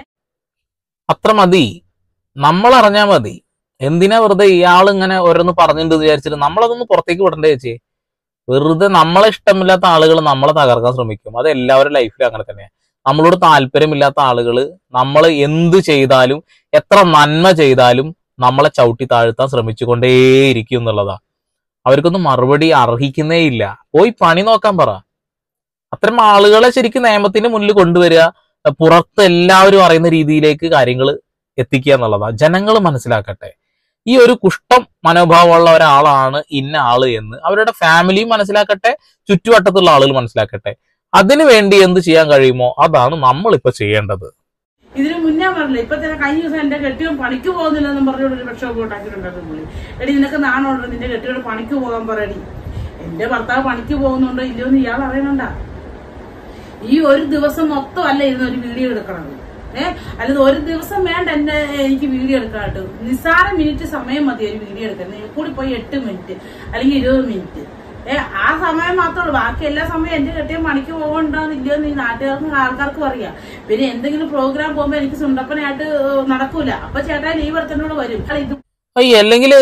അത്ര മതി നമ്മൾ അറിഞ്ഞാൽ മതി എന്തിനാ വെറുതെ ഇയാൾ ഇങ്ങനെ ഓരോന്ന് പറഞ്ഞിട്ട് വിചാരിച്ചിട്ട് നമ്മളതൊന്ന് പുറത്തേക്ക് വിടണ്ടേ ചേച്ചി വെറുതെ നമ്മളെ ഇഷ്ടമില്ലാത്ത ആളുകൾ നമ്മളെ തകർക്കാൻ ശ്രമിക്കും അത് എല്ലാവരുടെ ലൈഫിലും അങ്ങനെ തന്നെയാണ് നമ്മളോട് താല്പര്യമില്ലാത്ത ആളുകൾ നമ്മൾ എന്ത് ചെയ്താലും എത്ര നന്മ ചെയ്താലും നമ്മളെ ചവിട്ടി താഴ്ത്താൻ ശ്രമിച്ചുകൊണ്ടേയിരിക്കും എന്നുള്ളതാ അവർക്കൊന്നും മറുപടി അർഹിക്കുന്നേ ഇല്ല പോയി പണി നോക്കാൻ പറ അത്തരം ആളുകളെ ശരിക്കും നിയമത്തിന്റെ മുന്നിൽ കൊണ്ടുവരിക പുറത്ത് എല്ലാവരും അറിയുന്ന രീതിയിലേക്ക് കാര്യങ്ങൾ എത്തിക്കുക എന്നുള്ളതാണ് ജനങ്ങൾ മനസ്സിലാക്കട്ടെ ഈ ഒരു കുഷ്ഠം മനോഭാവമുള്ള ഒരാളാണ് ഇന്ന ആള് എന്ന് അവരുടെ ഫാമിലിയും മനസ്സിലാക്കട്ടെ ചുറ്റുവട്ടത്തുള്ള ആളുകൾ മനസ്സിലാക്കട്ടെ അതിനു വേണ്ടി എന്ത് ചെയ്യാൻ കഴിയുമോ അതാണ് നമ്മൾ ഇപ്പൊ ചെയ്യേണ്ടത് ഇതിന് മുന്നേ പറഞ്ഞില്ല ഇപ്പൊ തന്നെ കഴിഞ്ഞ ദിവസം എന്റെ കെട്ടിയോൻ പണിക്ക് പോകുന്നില്ലെന്നും പറഞ്ഞുകൊണ്ട് ഒരു പ്രക്ഷോഭം ഉണ്ടാക്കിയിട്ടുണ്ടായിരുന്നു പുള്ളി എടി നിനക്ക് നാണമുണ്ട് നിന്റെ കെട്ടിയോട് പണിക്ക് പോകാൻ പറയടി എന്റെ ഭർത്താവ് പണിക്ക് പോകുന്നുണ്ടോ ഇല്ലയോ എന്ന് ഇയാൾ അറിയണണ്ട ഈ ഒരു ദിവസം മൊത്തം അല്ല ഇരുന്ന് ഒരു വീഡിയോ എടുക്കണത് ഏഹ് അല്ലാതെ ഒരു ദിവസം വേണ്ട എന്റെ എനിക്ക് വീഡിയോ എടുക്കാനായിട്ട് നിസ്സാര മിനിറ്റ് സമയം മതി ഒരു വീഡിയോ എടുക്കാൻ കൂടി പോയി എട്ട് മിനിറ്റ് അല്ലെങ്കിൽ ഇരുപത് മിനിറ്റ് ഏ ആ സമയം മാത്രമേ ഉള്ളൂ ബാക്കി എല്ലാ സമയം എന്റെ കെട്ടിയ പണിക്ക് പോകണ്ടെന്ന് ഇല്ലയോ എന്ന് ഈ നാട്ടുകാർക്കും ആൾക്കാർക്കും അറിയാം പിന്നെ എന്തെങ്കിലും പ്രോഗ്രാം പോകുമ്പോ എനിക്ക് സുണ്ടപ്പനായിട്ട് ഏഹ്, നടക്കൂല അപ്പൊ ചേട്ടാ ലീവ് എടുത്തോണ്ട് വരും അല്ല ഇത് അയ്യ അല്ലെങ്കിൽ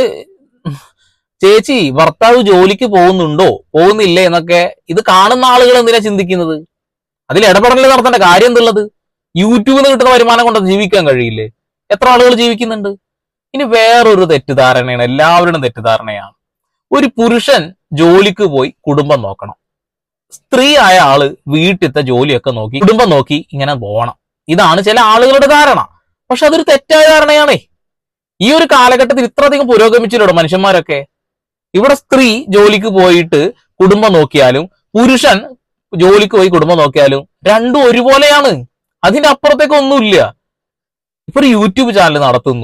ചേച്ചി ഭർത്താവ് ജോലിക്ക് പോകുന്നുണ്ടോ പോകുന്നില്ലേ എന്നൊക്കെ ഇത് കാണുന്ന ആളുകൾ എന്തിനാ ചിന്തിക്കുന്നത് അതിൽ ഇടപെടൽ നടത്തേണ്ട കാര്യം എന്തുള്ളത് യൂട്യൂബിൽ നിന്ന് കിട്ടുന്ന വരുമാനം കൊണ്ട് ജീവിക്കാൻ കഴിയില്ലേ എത്ര ആളുകൾ ജീവിക്കുന്നുണ്ട് ഇനി വേറൊരു തെറ്റിദ്ധാരണയാണ് എല്ലാവരുടെയും തെറ്റിദ്ധാരണയാണ് ഒരു പുരുഷൻ ജോലിക്ക് പോയി കുടുംബം നോക്കണം സ്ത്രീ ആയ ആള് വീട്ടിലത്തെ ജോലിയൊക്കെ നോക്കി കുടുംബം നോക്കി ഇങ്ങനെ പോകണം ഇതാണ് ചില ആളുകളുടെ ധാരണ പക്ഷെ അതൊരു തെറ്റായ ധാരണയാണേ ഈ ഒരു കാലഘട്ടത്തിൽ ഇത്രയധികം പുരോഗമിച്ചിട്ടുണ്ടോ മനുഷ്യന്മാരൊക്കെ ഇവിടെ സ്ത്രീ ജോലിക്ക് പോയിട്ട് കുടുംബം നോക്കിയാലും പുരുഷൻ ജോലിക്ക് പോയി കുടുംബം നോക്കിയാലും രണ്ടും ഒരുപോലെയാണ് അതിന്റെ അപ്പുറത്തേക്ക് ഒന്നുമില്ല ഇപ്പൊ ഒരു യൂട്യൂബ് ചാനൽ നടത്തുന്നു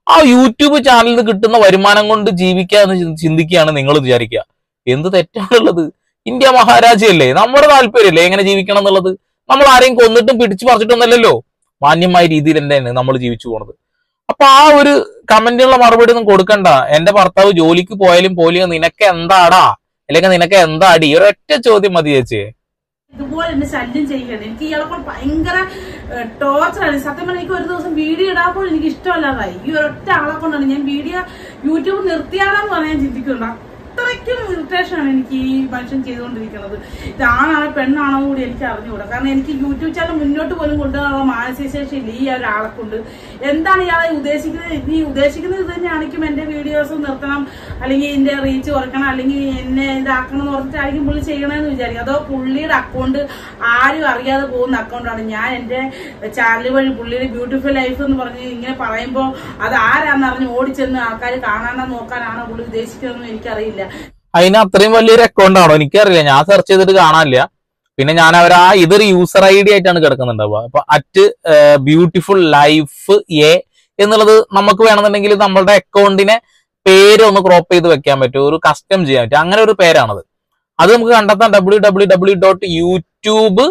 ആ യൂട്യൂബ് ചാനലിൽ നിന്ന് കിട്ടുന്ന വരുമാനം കൊണ്ട് ജീവിക്കാന്ന് ചി- ചിന്തിക്കുകയാണ് നിങ്ങൾ വിചാരിക്കുക എന്ത് തെറ്റാണുള്ളത് ഇന്ത്യ മഹാരാജ്യല്ലേ നമ്മുടെ താല്പര്യമല്ലേ എങ്ങനെ ജീവിക്കണം എന്നുള്ളത് നമ്മൾ ആരെയും കൊന്നിട്ടും പിടിച്ചു പറിച്ചിട്ടൊന്നല്ലല്ലോ മാന്യമായ രീതിയിൽ തന്നെയാണ് നമ്മൾ ജീവിച്ചു പോണത് അപ്പൊ ആ ഒരു കമന്റിനുള്ള മറുപടി ഒന്നും കൊടുക്കണ്ട എന്റെ ഭർത്താവ് ജോലിക്ക് പോയാലും പോലെയോ നിനക്ക് എന്താടാ അല്ലെങ്കിൽ നിനക്ക് എന്താടി ഒരൊറ്റ ചോദ്യം മതി ചേച്ചി ഇതുപോലെ എന്നെ ശല്യം ചെയ്യണം എനിക്ക് ഇയാളെ കൊണ്ട് ഭയങ്കര ടോർച്ചറാണ് സത്യം പറഞ്ഞാൽ എനിക്ക് ഒരു ദിവസം വീഡിയോ ഇടാൻ പോലും എനിക്ക് ഇഷ്ടമല്ലാതായി ഈ ഒരൊറ്റ ആളെ കൊണ്ടാണ് ഞാൻ വീഡിയോ യൂട്യൂബ് നിർത്തിയാലെന്ന് പറയാൻ ചിന്തിക്കുന്നുണ്ട് അത്രയ്ക്കും ഇറിറ്റേഷൻ ആണ് എനിക്ക് ഈ മനുഷ്യൻ ചെയ്തുകൊണ്ടിരിക്കുന്നത് ഇത് ആണാണോ പെണ്ണാണോ കൂടി എനിക്ക് അറിഞ്ഞുകൂടാ കാരണം എനിക്ക് യൂട്യൂബ് ചാനൽ മുന്നോട്ട് പോലും കൊണ്ടുപോകാനുള്ള മാനസികശേഷി ഇല്ല ഈ ഒരു ആളെ കൊണ്ട് എന്താണ് ഇയാളെ ഉദ്ദേശിക്കുന്നത് നീ ഉദ്ദേശിക്കുന്നത് ഇത് തന്നെയാണെങ്കിലും എന്റെ വീഡിയോസ് നിർത്തണം അല്ലെങ്കിൽ എന്റെ റീച്ച് കുറയ്ക്കണം അല്ലെങ്കിൽ എന്നെ ഇതാക്കണം എന്ന് പറഞ്ഞിട്ടായിരിക്കും പുള്ളി ചെയ്യണമെന്ന് വിചാരിക്കും അതോ പുള്ളിയുടെ അക്കൗണ്ട് ആരും അറിയാതെ പോകുന്ന അക്കൗണ്ടാണ് ഞാൻ എന്റെ ചാനൽ വഴി പുള്ളിയുടെ ബ്യൂട്ടിഫുൾ ലൈഫ് എന്ന് പറഞ്ഞ് ഇങ്ങനെ പറയുമ്പോൾ അത് ആരാന്ന് അറിഞ്ഞ് ഓടിച്ചെന്ന് ആൾക്കാർ കാണാനോ നോക്കാനാണോ പുള്ളി ഉദ്ദേശിക്കുന്നതെന്ന് എനിക്കറിയില്ല അതിന് അത്രയും വലിയൊരു അക്കൗണ്ട് ആണോ എനിക്കറിയില്ല ഞാൻ സെർച്ച് ചെയ്തിട്ട് കാണാനില്ല പിന്നെ ഞാൻ അവർ ആ ഇതൊരു യൂസർ ഐ ഡി ആയിട്ടാണ് കിടക്കുന്നുണ്ടാവുക അപ്പൊ അറ്റ് ബ്യൂട്ടിഫുൾ ലൈഫ് എ എന്നുള്ളത് നമുക്ക് വേണമെന്നുണ്ടെങ്കിൽ നമ്മളുടെ അക്കൗണ്ടിനെ പേര് ഒന്ന് ക്രോപ്പ് ചെയ്ത് വെക്കാൻ പറ്റും ഒരു കസ്റ്റം ചെയ്യാൻ പറ്റും അങ്ങനെ ഒരു പേരാണത് അത് നമുക്ക് കണ്ടെത്താൻ W W W dot YouTube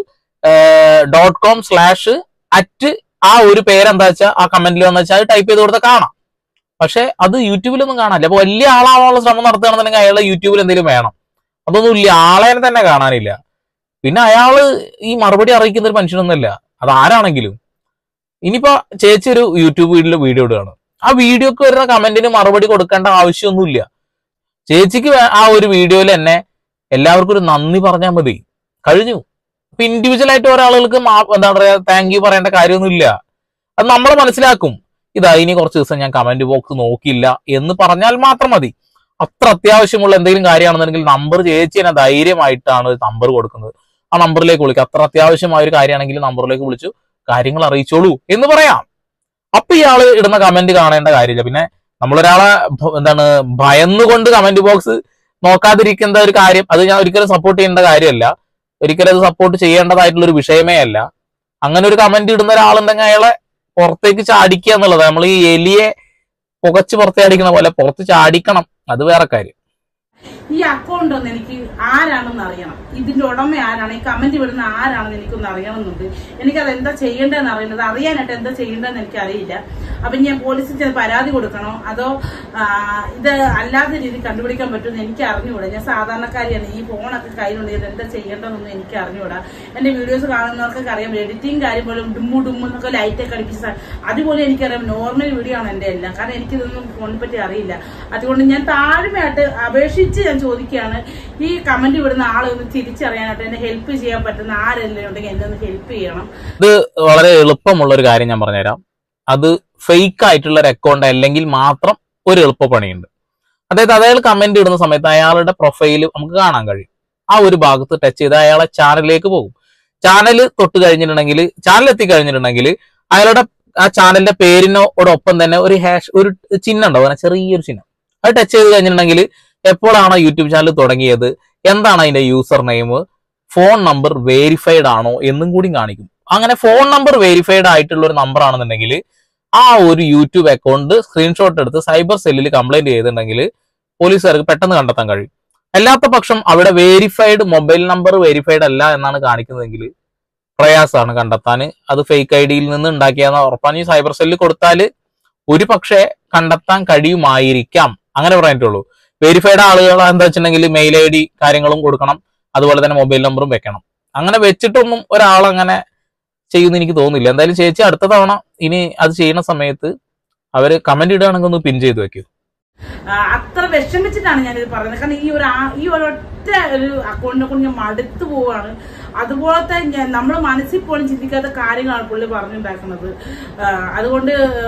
dot com slash at ആ ഒരു പേരെന്താ വെച്ചാൽ ആ കമന്റിൽ വന്നു വെച്ചാൽ ടൈപ്പ് ചെയ്ത് കൊടുത്താൽ കാണാം പക്ഷെ അത് യൂട്യൂബിലൊന്നും കാണാനില്ല അപ്പൊ വലിയ ആളാവാനുള്ള ശ്രമം നടത്തുകയാണെന്നുണ്ടെങ്കിൽ അയാളെ യൂട്യൂബിൽ എന്തെങ്കിലും വേണം അതൊന്നും ഇല്ല ആളെ തന്നെ കാണാനില്ല പിന്നെ അയാള് ഈ മറുപടി അറിയിക്കുന്ന ഒരു മനുഷ്യനൊന്നുമല്ല അത് ആരാണെങ്കിലും ഇനിയിപ്പോ ചേച്ചി ഒരു യൂട്യൂബ് വീഡിയോ വീഡിയോ ഇടുകയാണ് ആ വീഡിയോക്ക് വരുന്ന കമന്റിന് മറുപടി കൊടുക്കേണ്ട ആവശ്യമൊന്നുമില്ല ചേച്ചിക്ക് വേ- ആ ഒരു വീഡിയോയിൽ തന്നെ എല്ലാവർക്കും ഒരു നന്ദി പറഞ്ഞാൽ മതി കഴിഞ്ഞു ഇപ്പൊ ഇൻഡിവിജ്വൽ ആയിട്ട് ഒരാളുകൾക്ക് മാ- എന്താ പറയാ താങ്ക് യു പറയേണ്ട കാര്യമൊന്നുമില്ല അത് നമ്മൾ മനസ്സിലാക്കും ഇതാ ഇനി കുറച്ച് ദിവസം ഞാൻ കമന്റ് ബോക്സ് നോക്കില്ല എന്ന് പറഞ്ഞാൽ മാത്രം മതി അത്ര അത്യാവശ്യമുള്ള എന്തെങ്കിലും കാര്യമാണെന്നുണ്ടെങ്കിൽ നമ്പർ ചേച്ചി തന്നെ ധൈര്യമായിട്ടാണ് നമ്പർ കൊടുക്കുന്നത് ആ നമ്പറിലേക്ക് വിളിക്കുക അത്ര അത്യാവശ്യമായ ഒരു കാര്യമാണെങ്കിൽ നമ്പറിലേക്ക് വിളിച്ചു കാര്യങ്ങൾ അറിയിച്ചോളൂ എന്ന് പറയാം അപ്പൊ ഇയാള് ഇടുന്ന കമന്റ് കാണേണ്ട കാര്യമില്ല പിന്നെ നമ്മളൊരാളെ ഭ- എന്താണ് ഭയന്നുകൊണ്ട് കമന്റ് ബോക്സ് നോക്കാതിരിക്കുന്ന ഒരു കാര്യം അത് ഞാൻ ഒരിക്കലും സപ്പോർട്ട് ചെയ്യേണ്ട കാര്യമല്ല ഒരിക്കലും അത് സപ്പോർട്ട് ചെയ്യേണ്ടതായിട്ടുള്ള ഒരു വിഷയമേ അല്ല അങ്ങനെ ഒരു കമന്റ് ഇടുന്ന ഒരാളുണ്ടെങ്കിൽ അയാളെ പുറത്തേക്ക് ചാടിക്കുക എന്നുള്ളത് നമ്മൾ ഈ എലിയെ പുകച്ച് പുറത്തേടിക്കുന്ന പോലെ പുറത്ത് ചാടിക്കണം അത് വേറെ കാര്യം ഈ അക്കൗണ്ട് ഒന്ന് എനിക്ക് ആരാണെന്ന് അറിയണം ഇതിന്റെ ഉടമ ആരാണ് ഈ കമന്റ് വിടുന്ന ആരാണെന്ന് എനിക്കൊന്ന് അറിയണമെന്നുണ്ട് എനിക്കത് എന്താ ചെയ്യേണ്ടതെന്ന് അറിയുന്നത് അറിയാനായിട്ട് എന്താ ചെയ്യേണ്ടതെന്ന് എനിക്കറിയില്ല അപ്പൊ ഞാൻ പോലീസിൽ ചെന്ന് പരാതി കൊടുക്കണോ അതോ ആ, ഇത് അല്ലാത്ത രീതി കണ്ടുപിടിക്കാൻ പറ്റുമെന്ന് എനിക്ക് അറിഞ്ഞുകൂടാ ഞാൻ സാധാരണക്കാരിയാണ് ഈ ഫോണൊക്കെ കയ്യിലുണ്ട് ഇത് എന്താ ചെയ്യേണ്ടതെന്നൊന്നും എനിക്ക് അറിഞ്ഞുകൂടാ എന്റെ വീഡിയോസ് കാണുന്നവർക്കൊക്കെ അറിയാം എഡിറ്റിംഗ് കാര്യം പോലും ഡുമ്മു ഡുമ്മു എന്നൊക്കെ ലൈറ്റൊക്കെ അടിപ്പിച്ച സാ- അതുപോലെ എനിക്കറിയാം നോർമൽ വീഡിയോ ആണ് എന്റെ എല്ലാം കാരണം എനിക്കിതൊന്നും ഫോണിനെ പറ്റി അറിയില്ല അതുകൊണ്ട് ഞാൻ താഴ്മയായിട്ട് അപേക്ഷിച്ച് ഞാൻ ചോദിക്കുകയാണ് ഈ കമന്റ് വിടുന്ന ആളെ ഒന്ന് തിരിച്ചറിയാനായിട്ട് എന്നെ ഹെൽപ്പ് ചെയ്യാൻ പറ്റുന്ന ആരെല്ലാം ഉണ്ടെങ്കിൽ എന്നെ ഒന്ന് ഹെൽപ്പ് ചെയ്യണം ഇത് വളരെ എളുപ്പമുള്ള ഒരു കാര്യം ഞാൻ പറഞ്ഞുതരാം അത് ഫേക്ക് ആയിട്ടുള്ള ഒരു അക്കൗണ്ട് അല്ലെങ്കിൽ മാത്രം ഒരു എളുപ്പപ്പണിയുണ്ട് അതായത് അയാൾ കമന്റ് ഇടുന്ന സമയത്ത് അയാളുടെ പ്രൊഫൈൽ നമുക്ക് കാണാൻ കഴിയും ആ ഒരു ഭാഗത്ത് ടച്ച് ചെയ്ത് അയാളെ ചാനലിലേക്ക് പോകും ചാനൽ തൊട്ട് കഴിഞ്ഞിട്ടുണ്ടെങ്കിൽ ചാനൽ എത്തി കഴിഞ്ഞിട്ടുണ്ടെങ്കിൽ അയാളുടെ ആ ചാനലിന്റെ പേരിനോടൊപ്പം തന്നെ ഒരു ഹാഷ് ഒരു ചിഹ്നം ഉണ്ടാവും അങ്ങനെ ചെറിയൊരു ചിഹ്നം അത് ടച്ച് ചെയ്ത് കഴിഞ്ഞിട്ടുണ്ടെങ്കിൽ എപ്പോഴാണോ യൂട്യൂബ് ചാനൽ തുടങ്ങിയത് എന്താണ് അതിന്റെ user name phone number verified ആണോ എന്നും കൂടി കാണിക്കും അങ്ങനെ ഫോൺ നമ്പർ വേരിഫൈഡ് ആയിട്ടുള്ള ഒരു നമ്പർ ആണെന്നുണ്ടെങ്കിൽ ആ ഒരു യൂട്യൂബ് അക്കൗണ്ട് സ്ക്രീൻഷോട്ട് എടുത്ത് സൈബർ സെല്ലിൽ കംപ്ലൈന്റ് ചെയ്തിട്ടുണ്ടെങ്കിൽ പോലീസുകാർക്ക് പെട്ടെന്ന് കണ്ടെത്താൻ കഴിയും അല്ലാത്ത പക്ഷം അവിടെ വേരിഫൈഡ് മൊബൈൽ നമ്പർ വേരിഫൈഡ് അല്ല എന്നാണ് കാണിക്കുന്നതെങ്കിൽ പ്രയാസമാണ് കണ്ടെത്താൻ അത് ഫേക്ക് ഐ ഡിയിൽ നിന്ന് ഉണ്ടാക്കിയെന്ന് ഉറപ്പാണ് ഈ സൈബർ സെല്ലിൽ കൊടുത്താൽ ഒരു പക്ഷേ കണ്ടെത്താൻ കഴിയുമായിരിക്കാം അങ്ങനെ പറഞ്ഞിട്ടുള്ളൂ വെരിഫൈഡ് ആളുകൾ എന്താ വെച്ചിട്ടുണ്ടെങ്കിൽ മെയിൽ ഐ ഡി കാര്യങ്ങളും കൊടുക്കണം അതുപോലെ തന്നെ മൊബൈൽ നമ്പറും വെക്കണം അങ്ങനെ വെച്ചിട്ടൊന്നും ഒരാൾ അങ്ങനെ ചെയ്യുമെന്ന് എനിക്ക് തോന്നുന്നില്ല എന്തായാലും ചേച്ചി അടുത്ത തവണ ഇനി അത് ചെയ്യുന്ന സമയത്ത് അവര് കമന്റ് ഇടുകയാണെങ്കിൽ ഒന്ന് പിൻ ചെയ്ത് വെക്കൂ ആ, അത്ര വിഷമിച്ചിട്ടാണ് ഞാനിത് പറയുന്നത് കാരണം ഈ ഒരു ആ- ഈ ഒരൊറ്റ ഒരു അക്കൗണ്ടിനെ കൊണ്ട് ഞാൻ മടുത്തു പോവാണ് അതുപോലത്തെ ഞാൻ നമ്മൾ മനസ്സിൽ പോലും ചിന്തിക്കാത്ത കാര്യങ്ങളാണ് പുള്ളി പറഞ്ഞുണ്ടാക്കുന്നത് ആ, അതുകൊണ്ട്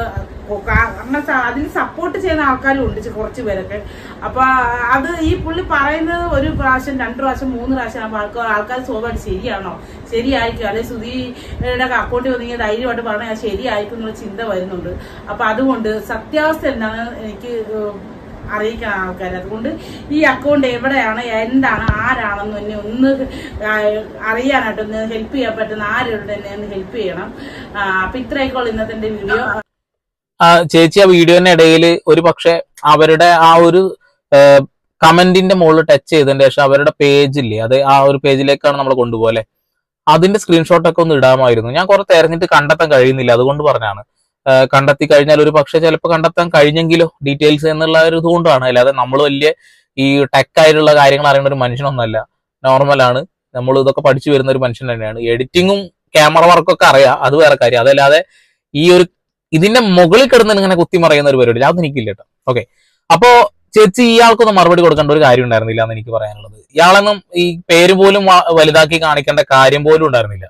ആ, കാരണം സ- അതിന് സപ്പോർട്ട് ചെയ്യുന്ന ആൾക്കാരും ഉണ്ട് ചെ- കുറച്ച് പേരൊക്കെ അപ്പൊ അത് ഈ പുള്ളി പറയുന്നത് ഒരു പ്രാവശ്യം രണ്ട് പ്രാവശ്യം മൂന്ന് പ്രാവശ്യം ആകുമ്പോൾ ആൾക്കാർ ആൾക്കാർ സ്വാഭാവികം ശരിയാണോ ശരിയായിരിക്കും അല്ലെങ്കിൽ സുധീയുടെ അക്കൗണ്ടിൽ വന്നെങ്കിൽ ധൈര്യമായിട്ട് പറഞ്ഞാൽ അത് ശരിയായിരിക്കും എന്നുള്ള ചിന്ത വരുന്നുണ്ട് അപ്പൊ അതുകൊണ്ട് സത്യാവസ്ഥ എന്താണ് എനിക്ക് ഏഹ്, അറിയിക്കണം ആൾക്കാർ അതുകൊണ്ട് ഈ അക്കൗണ്ട് എവിടെയാണ് എന്താണ് ആരാണെന്ന് എന്നെ ഒന്ന് ആ, അറിയാനായിട്ട് ഒന്ന് ഹെൽപ്പ് ചെയ്യാൻ പറ്റുന്ന ആരോട് എന്നെ ഒന്ന് ഹെൽപ്പ് ചെയ്യണം ആ, അപ്പൊ ഇത്രയൊക്കെ ഉള്ളു ഇന്നത്തെ എന്റെ വീഡിയോ ആ ചേച്ചി ആ വീഡിയോന്റെ ഇടയിൽ ഒരു പക്ഷെ അവരുടെ ആ ഒരു കമന്റിന്റെ മുകളിൽ ടച്ച് ചെയ്തതിന് ശേഷം അവരുടെ പേജില്ലേ അത് ആ ഒരു പേജിലേക്കാണ് നമ്മൾ കൊണ്ടുപോലെ അതിന്റെ സ്ക്രീൻഷോട്ട് ഒക്കെ ഒന്ന് ഇടാമായിരുന്നു ഞാൻ കുറെ തെരഞ്ഞിട്ട് കണ്ടെത്താൻ കഴിയുന്നില്ല അതുകൊണ്ട് പറഞ്ഞാണ് ആ, കണ്ടെത്തി കഴിഞ്ഞാൽ ഒരു പക്ഷെ ചിലപ്പോൾ കണ്ടെത്താൻ കഴിഞ്ഞെങ്കിലോ ഡീറ്റെയിൽസ് എന്നുള്ള ഒരു ഇതുകൊണ്ടാണ് അല്ലാതെ നമ്മൾ വലിയ ഈ ടെക് ആയിട്ടുള്ള കാര്യങ്ങൾ അറിയുന്ന ഒരു മനുഷ്യനൊന്നല്ല നോർമലാണ് നമ്മൾ ഇതൊക്കെ പഠിച്ചു വരുന്ന ഒരു മനുഷ്യൻ തന്നെയാണ് എഡിറ്റിങ്ങും ക്യാമറ വർക്കൊക്കെ അറിയാം അത് വേറെ കാര്യം അതല്ലാതെ ഈ ഒരു ഇതിന്റെ മുകളിൽ കിടന്ന് ഇങ്ങനെ കുത്തി മറയുന്ന ഒരു പരിപാടി അത് എനിക്കില്ല കേട്ടോ ഓക്കെ അപ്പോ ചേച്ചി ഇയാൾക്കൊന്നും മറുപടി കൊടുക്കേണ്ട ഒരു കാര്യം ഉണ്ടായിരുന്നില്ല എന്ന് എനിക്ക് പറയാനുള്ളത് ഇയാളൊന്നും ഈ പേര് പോലും വ- വലുതാക്കി കാണിക്കേണ്ട കാര്യം പോലും ഉണ്ടായിരുന്നില്ല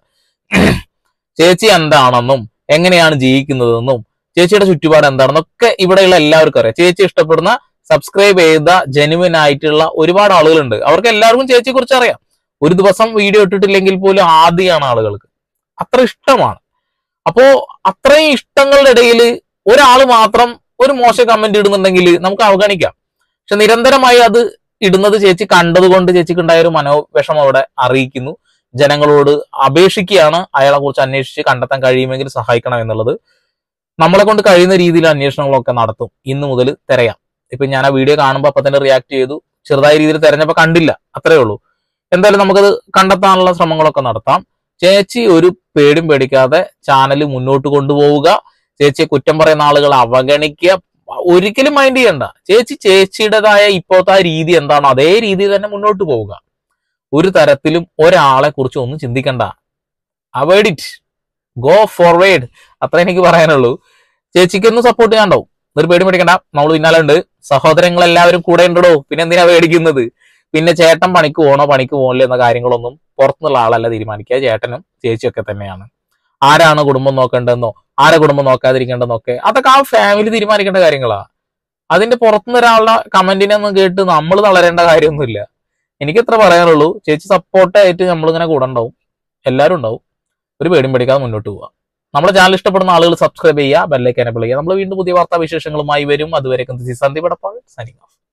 ചേച്ചി എന്താണെന്നും എങ്ങനെയാണ് ജീവിക്കുന്നതെന്നും ചേച്ചിയുടെ ചുറ്റുപാട് എന്താണെന്നൊക്കെ ഇവിടെയുള്ള എല്ലാവർക്കും അറിയാം ചേച്ചി ഇഷ്ടപ്പെടുന്ന സബ്സ്ക്രൈബ് ചെയ്ത ജെനുവിൻ ആയിട്ടുള്ള ഒരുപാട് ആളുകളുണ്ട് അവർക്ക് എല്ലാവർക്കും ചേച്ചിയെ കുറിച്ച് അറിയാം ഒരു ദിവസം വീഡിയോ ഇട്ടിട്ടില്ലെങ്കിൽ പോലും ആദ്യമാണ് ആളുകൾക്ക് അത്ര ഇഷ്ടമാണ് അപ്പോ അത്രയും ഇഷ്ടങ്ങളുടെ ഇടയിൽ ഒരാൾ മാത്രം ഒരു മോശം കമന്റ് ഇടുന്നുണ്ടെങ്കിൽ നമുക്ക് അവഗണിക്കാം പക്ഷെ നിരന്തരമായി അത് ഇടുന്നത് ചേച്ചി കണ്ടതുകൊണ്ട് ചേച്ചിക്ക് ഉണ്ടായ ഒരു മനോവിഷമം അവിടെ അറിയിക്കുന്നു ജനങ്ങളോട് അപേക്ഷിക്കുകയാണ് അയാളെ കുറിച്ച് അന്വേഷിച്ച് കണ്ടെത്താൻ കഴിയുമെങ്കിൽ സഹായിക്കണം എന്നുള്ളത് നമ്മളെ കൊണ്ട് കഴിയുന്ന രീതിയിൽ അന്വേഷണങ്ങളൊക്കെ നടത്തും ഇന്ന് മുതൽ തിരയാം ഇപ്പൊ ഞാൻ ആ വീഡിയോ കാണുമ്പോൾ അപ്പൊ തന്നെ റിയാക്ട് ചെയ്തു ചെറുതായ രീതിയിൽ തിരഞ്ഞപ്പോ കണ്ടില്ല അത്രേ ഉള്ളൂ എന്തായാലും നമുക്കത് കണ്ടെത്താനുള്ള ശ്രമങ്ങളൊക്കെ നടത്താം ചേച്ചി ഒരു പേടിയും പേടിക്കാതെ ചാനൽ മുന്നോട്ട് കൊണ്ടുപോവുക ചേച്ചിയെ കുറ്റം പറയുന്ന ആളുകൾ അവഗണിക്കുക ഒരിക്കലും മൈൻഡ് ചെയ്യണ്ട ചേച്ചി ചേച്ചിയുടേതായ ഇപ്പോഴത്തെ ആ രീതി എന്താണോ അതേ രീതിയിൽ തന്നെ മുന്നോട്ട് പോവുക ഒരു തരത്തിലും ഒരാളെ കുറിച്ച് ഒന്നും ചിന്തിക്കണ്ട അവോയ്ഡ് ഇറ്റ് ഗോ ഫോർവേഡ് അത്ര എനിക്ക് പറയാനുള്ളൂ ചേച്ചിക്കൊന്നും സപ്പോർട്ട് ചെയ്യാണ്ടാവും ഒരു പേടി പേടിക്കണ്ട നമ്മൾ പിന്നാലെ ഉണ്ട് സഹോദരങ്ങൾ എല്ലാവരും കൂടെ ഉണ്ടോ പിന്നെ എന്തിനാ പേടിക്കുന്നത് പിന്നെ ചേട്ടൻ പണിക്ക് പോകണോ പണിക്ക് പോകണില്ല എന്ന കാര്യങ്ങളൊന്നും പുറത്തുനിന്നുള്ള ആളല്ല തീരുമാനിക്കുക ചേട്ടനും ചേച്ചിയൊക്കെ തന്നെയാണ് ആരാണ് കുടുംബം നോക്കേണ്ടതെന്നോ ആരെ കുടുംബം നോക്കാതിരിക്കേണ്ടതെന്നൊക്കെ അതൊക്കെ ആ ഫാമിലി തീരുമാനിക്കേണ്ട കാര്യങ്ങളാ അതിന്റെ പുറത്തുനിന്ന് ഒരാളുടെ കമന്റിനെ ഒന്നും കേട്ട് നമ്മൾ തളരേണ്ട കാര്യമൊന്നുമില്ല എനിക്ക് എത്ര പറയാനുള്ളൂ ചേച്ചി സപ്പോർട്ടായിട്ട് നമ്മളിങ്ങനെ കൂടെ ഉണ്ടാവും എല്ലാവരും ഉണ്ടാവും ഒരു പേടിയും പേടിക്കാതെ മുന്നോട്ട് പോവുക നമ്മുടെ ചാനൽ ഇഷ്ടപ്പെടുന്ന ആളുകൾ സബ്സ്ക്രൈബ് ചെയ്യുക ബെല്ലൈക്ക് എനബിൾ ചെയ്യുക നമ്മൾ വീണ്ടും പുതിയ വാർത്താ വിശേഷങ്ങളുമായി വരും അതുവരെ സന്ദീപ് എടപ്പാൾ സൈനിങ് ഓഫ്